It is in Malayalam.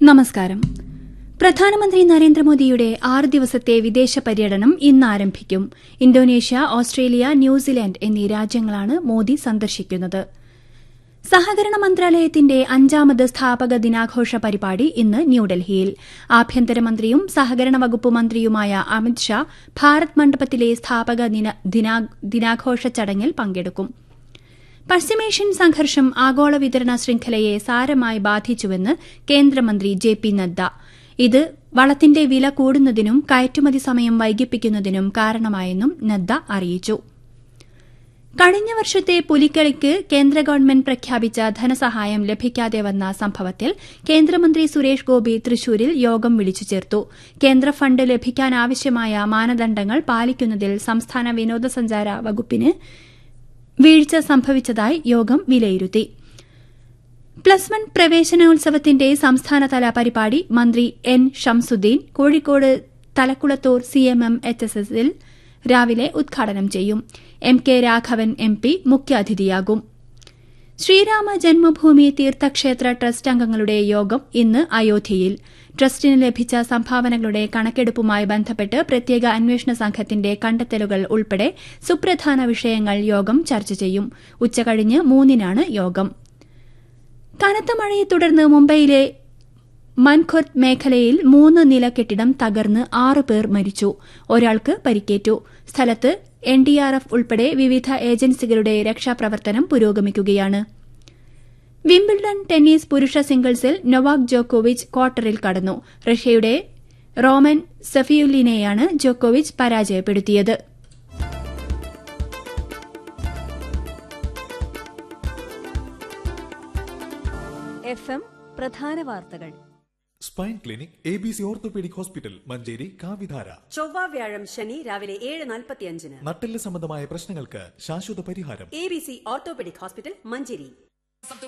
നമസ്കാരം പ്രധാനമന്ത്രി നരേന്ദ്രമോദിയുടെ ആറ് ദിവസത്തെ വിദേശ പര്യടനം ഇന്ന് ആരംഭിക്കും ഇന്തോനേഷ്യ ഓസ്ട്രേലിയ ന്യൂസിലാൻഡ് എന്നീ രാജ്യങ്ങളാണ് മോദി സന്ദർശിക്കുന്നത് സഹകരണ മന്ത്രാലയത്തിന്റെ അഞ്ചാമത് സ്ഥാപക ദിനാഘോഷ പരിപാടി ഇന്ന് ന്യൂഡൽഹിയിൽ ആഭ്യന്തരമന്ത്രിയും സഹകരണ വകുപ്പ് മന്ത്രിയുമായ അമിത്ഷാ ഭാരത് മണ്ഡപത്തിലെ സ്ഥാപക ദിനാഘോഷ ചടങ്ങിൽ പങ്കെടുക്കും പശ്ചിമേഷ്യൻ സംഘർഷം ആഗോള വിതരണ ശൃംഖലയെ സാരമായി ബാധിച്ചുവെന്ന് കേന്ദ്രമന്ത്രി ജെ പി നദ്ദ ഇത് വളത്തിന്റെ വില കൂടുന്നതിനും കയറ്റുമതി സമയം വൈകിപ്പിക്കുന്നതിനും കാരണമായെന്നും നദ്ദ അറിയിച്ചു കഴിഞ്ഞ വർഷത്തെ പുലിക്കളിക്ക് കേന്ദ്ര ഗവൺമെന്റ് പ്രഖ്യാപിച്ച ധനസഹായം ലഭിക്കാതെ വന്ന സംഭവത്തിൽ കേന്ദ്രമന്ത്രി സുരേഷ് ഗോപി തൃശൂരിൽ യോഗം വിളിച്ചു ചേർത്തു കേന്ദ്ര ഫണ്ട് ലഭിക്കാനാവശ്യമായ മാനദണ്ഡങ്ങൾ പാലിക്കുന്നതിൽ സംസ്ഥാന വിനോദസഞ്ചാര വകുപ്പിന് വീഴ്ച സംഭവിച്ചതായി യോഗം വിലയിരുത്തി പ്ലസ് വൺ പ്രവേശനോത്സവത്തിന്റെ സംസ്ഥാനതല പരിപാടി മന്ത്രി N Shamsuddin Kozhikode Thalakkulathur CMM H S എസിൽ രാവിലെ ഉദ്ഘാടനം ചെയ്യും M K Raghavan M P മുഖ്യാതിഥിയാകും ശ്രീരാമ ജന്മഭൂമി തീർത്ഥക്ഷേത്ര ട്രസ്റ്റ് അംഗങ്ങളുടെ യോഗം ഇന്ന് അയോധ്യയിൽ ട്രസ്റ്റിന് ലഭിച്ച സംഭാവനകളുടെ കണക്കെടുപ്പുമായി ബന്ധപ്പെട്ട് പ്രത്യേക അന്വേഷണ സംഘത്തിന്റെ കണ്ടെത്തലുകൾ ഉൾപ്പെടെ സുപ്രധാന വിഷയങ്ങൾ യോഗം ചർച്ച ചെയ്യും ഉച്ചകഴിഞ്ഞ് മൂന്നിനാണ് യോഗം കനത്ത മഴയെ തുടർന്ന് മുംബൈയിലെ മൻഖുർദ് മേഖലയിൽ മൂന്ന് നില കെട്ടിടം തകർന്ന് ആറ് പേർ മരിച്ചു ഒരാൾക്ക് പരിക്കേറ്റു സ്ഥലത്ത് എൻഡിആർഎഫ് ഉൾപ്പെടെ വിവിധ ഏജൻസികളുടെ രക്ഷാപ്രവർത്തനം പുരോഗമിക്കുകയാണ് വിംബിൾഡൺ ടെന്നീസ് പുരുഷ സിംഗിൾസിൽ നൊവാക് ജോക്കോവിച്ച് ക്വാർട്ടറിൽ കടന്നു റഷ്യയുടെ റോമൻ സഫിയുലിനെയാണ് ജോക്കോവിച്ച് പരാജയപ്പെടുത്തിയത് എഫ് എം പ്രധാന വാർത്തകൾ spine clinic A B C orthopaedic hospital Manjeri കാവിധാര ചൊവ്വ വ്യാഴം ശനി രാവിലെ ഏഴ് നാൽപ്പത്തിയഞ്ചിന് നട്ടെല്ല് സംബന്ധമായ പ്രശ്നങ്ങൾക്ക് ശാശ്വത പരിഹാരം A B C orthopaedic hospital Manjeri